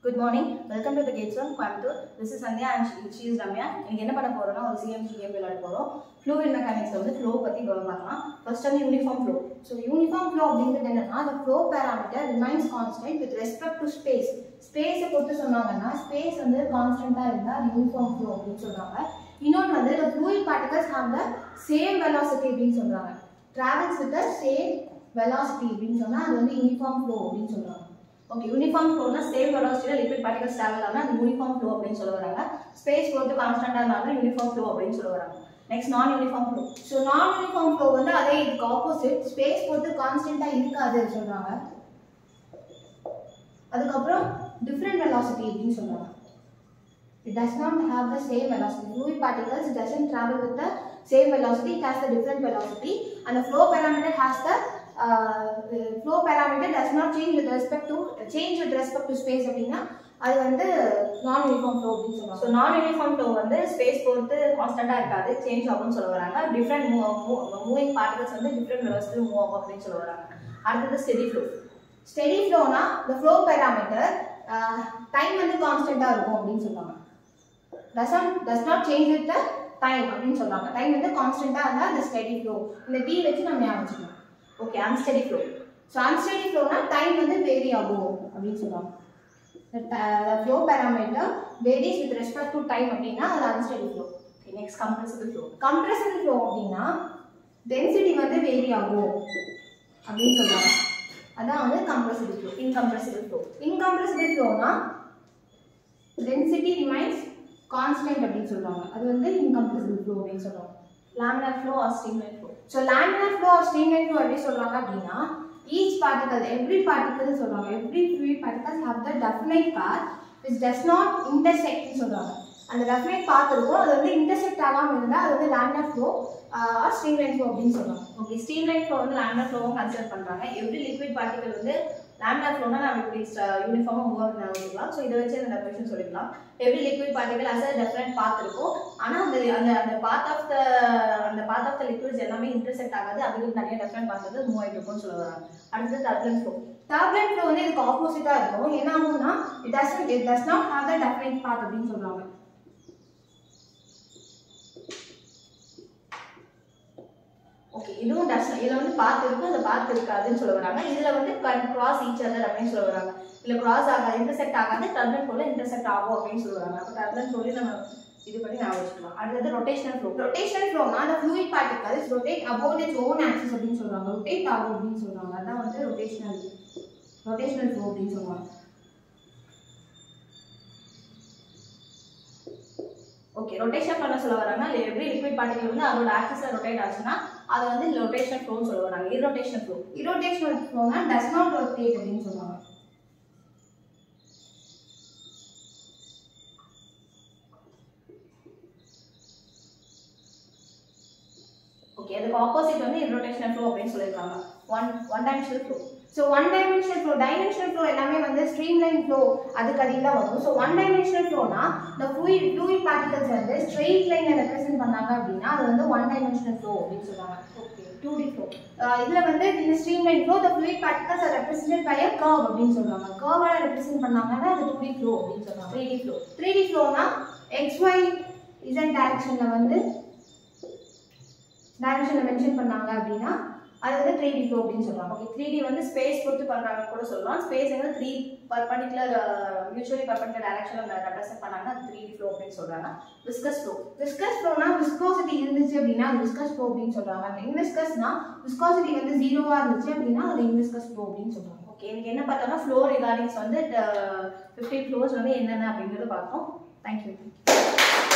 Good morning welcome to the gates one Coimbatore this is Sandhya and she is Ramya இன்னைக்கு என்ன பண்ண போறோம்னா ஒரு சிஎம்ஜி கேம் விளையாட போகிறோம் ஃப்ளூவிட் மெக்கானிக்ஸில் வந்து ஃப்ளோ பற்றி பார்க்கலாம் ஃபர்ஸ்ட் வந்து uniform flow so uniform flow அப்படிங்கிறது என்னன்னா the flow parameter remains constant with respect to space ஸ்பேஸை பொறுத்து சொன்னாங்கன்னா ஸ்பேஸ் வந்து கான்ஸ்டண்ட்டாக இருந்தால் அது யூனிஃபார்ம் ஃப்ளோ அப்படின்னு சொல்கிறாங்க இன்னொன்று வந்து the fluid particles have the same velocity அப்படின்னு சொல்கிறாங்க travels with the same velocity அப்படின்னு சொன்னால் அது வந்து யூனிஃபார்ம் ஃப்ளோ அப்படின்னு சொல்கிறாங்க ஓகே யூனிஃபார்ம் ஃப்ளோனா சேம் வெலாசிட்டியில் லிக்விட் பார்ட்டிகல்ஸ் ட்ராவல் ஆனால் அது யூனிஃபார்ம் ஃப்ளோ அப்படின்னு சொல்ல வராங்க ஸ்பேஸ் பொறுத்து கான்ஸ்டன்டாக இருந்தாலும் யூனிஃபார்ம் ஃப்ளோ அப்படின்னு சொல்ல வராங்க நெக்ஸ்ட் நான் யூனிஃபார்ம் ஃப்ளோ ஸோ நான் யூனிஃபார்ம் ஃப்ளோ வந்து அதே இதுக்கு ஆப்போசிட் ஸ்பேஸ் பொறுத்து கான்ஸ்டன்ட்டாக இருக்காது சொல்கிறாங்க அதுக்கப்புறம் டிஃப்ரெண்ட் வெலாசிட்டி அப்படின்னு சொல்கிறாங்க It does not have the same velocity. Fluid particles doesn't travel with the same velocity. It has the different velocity, and the flow parameter has the uh, the flow parameter does not change with respect to change with respect to space அப்படின்னா அது வந்து நான் uniform flow அப்படின்னு சொல்லுவாங்க so நான் uniform flow வந்து space பொறுத்து கான்ஸ்டன்ட்டாக இருக்காது சேஞ்ச் ஆகும்னு சொல்ல வராங்க டிஃப்ரெண்ட் மூவிங் பார்ட்டிகல்ஸ் வந்து டிஃப்ரெண்ட் வெலாசிட்டி மூவ் ஆகும் அப்படின்னு சொல்ல வராங்க அடுத்தது ஸ்டெடி ஃப்ளோ ஸ்டெடி ஃப்ளோனா the flow parameter டைம் வந்து கான்ஸ்டன்ட்டாக இருக்கும் அப்படின்னு சொல்லுவாங்க doesn't does not change with the time அப்படின்னு சொல்றாங்க டைம் வந்து கான்ஸ்டன்ட்டா இருந்தா அது ஸ்டெடி ஃப்ளோ இந்த டி வச்சு நம்ம ஞாபகம் வச்சுக்கணும் okay unsteady flow so unsteady ஃப்ளோனா டைம் வந்து வேரி ஆகும் அப்படின்னு சொல்றாங்க the flow parameter varies with respect to time அப்படின்னா அது unsteady flow okay next compressible flow compressible flow அப்படின்னா டென்சிட்டி வந்து வேரி ஆகும் அப்படின்னு சொல்றாங்க அதான் வந்து compressible flow incompressible flow incompressible ஃப்ளோனா டென்சிட்டி ரிமைன்ஸ் கான்ஸ்டன்ட் அப்படின்னு சொல்றாங்க அது வந்து இன்கம்ப்ரசிபிள் ஃப்ளோ அப்படின்னு சொல்றாங்க laminar flow or streamline flow so laminar flow or streamline flow எப்படி சொல்றாங்க அப்படின்னா ஈச் பார்ட்டிகல் எவ்ரி பார்ட்டிகல் சொல்றாங்க every fluid particles have the definite path which does not intersect சொல்றாங்க அந்த டெஃபினைட் பாத் இருக்கும் அது வந்து இன்டர்செக்ட் ஆகாமல் இருந்தால் அது வந்து laminar flow or streamline flow அப்படின்னு சொல்றாங்க ஓகே ஸ்ட்ரீம்லைன் ஃப்ளோ வந்து லேமினார் ஃப்ளோவும் கன்சிடர் பண்றாங்க எவ்ரி லிக்விட் பார்ட்டிகல் வந்து லேமினார் ஃப்ளோனா நம்ம இப்படி யூனிஃபார்மாக மூவ் ஆகுது வச்சுக்கலாம் ஸோ இதை வச்சு அந்த டெஃபினேஷன் சொல்லிக்கலாம் every liquid particle as a different path இருக்கும் ஆனால் அந்த அந்த அந்த பாத் ஆஃப் த அந்த பாத் ஆஃப் த லிக்விட்ஸ் எல்லாமே இன்டர்செக்ட் ஆகாது அதுக்கு நிறைய டெஃபரண்ட் பாத் வந்து மூவ் ஆகிட்டு இருக்கும்னு சொல்ல வராங்க அடுத்தது டர்புலன்ட் ஃப்ளோ டர்புலன்ட் ஃப்ளோ வந்து இதுக்கு ஆப்போசிட்டாக இருக்கும் என்ன ஆகும்னா it does it does not have the different path அப்படின்னு சொல்றாங்க ஓகே இதுவும் டஸ் இதில் வந்து பாத்து இருக்கும் அந்த பாத்து இருக்காதுன்னு சொல்ல வராங்க இதில் வந்து கிராஸ் ஈச் அதர் அப்படின்னு சொல்ல வராங்க இல்லை கிராஸ் ஆகாது இன்டர்செக்ட் ஆகாது டர்பன் ஃப்ளோல இன்டர்செக்ட் ஆகும் அப்படின்னு சொல்ல வராங்க அப்போ டர்பன் ஃப்ளோலே நம்ம இது பண்ணி ஞாபகம் வச்சுக்கலாம் அடுத்தது ரொட்டேஷனல் ஃப்ளோ ரொட்டேஷனல் ஃப்ளோனா அந்த fluid particles rotate about its own axis அப்படின்னு சொல்றாங்க ரொட்டேட் ஆகும் அப்படின்னு சொல்றாங்க அதான் வந்து ரொட்டேஷனல் ரொட்டேஷனல் ஃப்ளோ அப்படின்னு சொல்லுவாங்க ஓகே ரொட்டேஷன் பண்ண சொல்ல வராங்க இல்லை எவ்ரி லிக்விட் பார்ட்டிகல் வந்து அதோட ஆக்சிஸில் ரொட்டேட் ஆச்சுன்னா அதை வந்து ரொட்டேஷன் ஃப்ளோன்னு சொல்ல வராங்க இரோட்டேஷன் ஃப்ளோ இரோட்டேஷனல் ஃப்ளோனா டஸ் நாட் ரொட்டேட் அப்படின்னு சொல்லுவாங்க ஓகே அதுக்கு ஆப்போசிட் வந்து இரோட்டேஷனல் ஃப்ளோ அப்படின்னு சொல்லியிருக்காங்க one one dimensional flow so one dimensional flow dimensional flow எல்லாமே வந்து ஸ்ட்ரீம்லைன் ஃப்ளோ அதுக்கு அடியில் தான் வரும் ஸோ ஒன் டைமென்ஷனல் ஃப்ளோனா இந்த ஃப்ளூயிட் ஃப்ளூயிட் பார்ட்டிகல்ஸ் வந்து ஸ்ட்ரெயிட் லைனை ரெப்ரசென்ட் பண்ணாங்க அப்படின்னா அது வந்து ஒன் டைமென்ஷனல் ஃப்ளோ அப்படின்னு சொல்லுவாங்க ஓகே டூ டி ஃப்ளோ இதில் வந்து இந்த streamline flow the fluid particles are represented by a curve அப்படின்னு சொல்லுவாங்க கர்வால் ரெப்ரசென்ட் பண்ணாங்கன்னா அது டூ டி ஃப்ளோ அப்படின்னு சொல்லுவாங்க three D flow three D ஃப்ளோனா எக்ஸ் ஒய் இசட் டைரக்ஷனில் வந்து டைரக்ஷனை மென்ஷன் பண்ணாங்க அப்படின்னா அது வந்து த்ரீ டி ஃப்ளோ அப்படின்னு சொல்றாங்க ஓகே த்ரீ டி வந்து ஸ்பேஸ் பொறுத்து பண்றாங்கன்னு கூட சொல்லலாம் ஸ்பேஸ் வந்து த்ரீ பர்பண்டிகுலர் மியூச்சுவலி பர்பண்டிகுலர் டைரக்ஷனில் ரெப்ரசென்ட் பண்ணாங்க அது த்ரீ டி ஃப்ளோ அப்படின்னு சொல்றாங்க விஸ்கஸ் ஃப்ளோ விஸ்கஸ் ஃப்ளோனா விஸ்கோசிட்டி இருந்துச்சு அப்படின்னா அது விஸ்கஸ் ஃப்ளோ அப்படின்னு சொல்றாங்க இன்விஸ்கஸ்னா விஸ்கோசிட்டி வந்து ஜீரோவா இருந்துச்சு அப்படின்னா அது இன்விஸ்கஸ் ஃப்ளோ அப்படின்னு சொல்றாங்க ஓகே எனக்கு என்ன பார்த்தோம்னா ஃப்ளோ ரிகார்டிங்ஸ் வந்து ஃபிஃப்டீன் ஃப்ளோர்ஸ் வந்து என்னென்ன அப்படிங்கிறது பார்த்தோம் தேங்க்யூ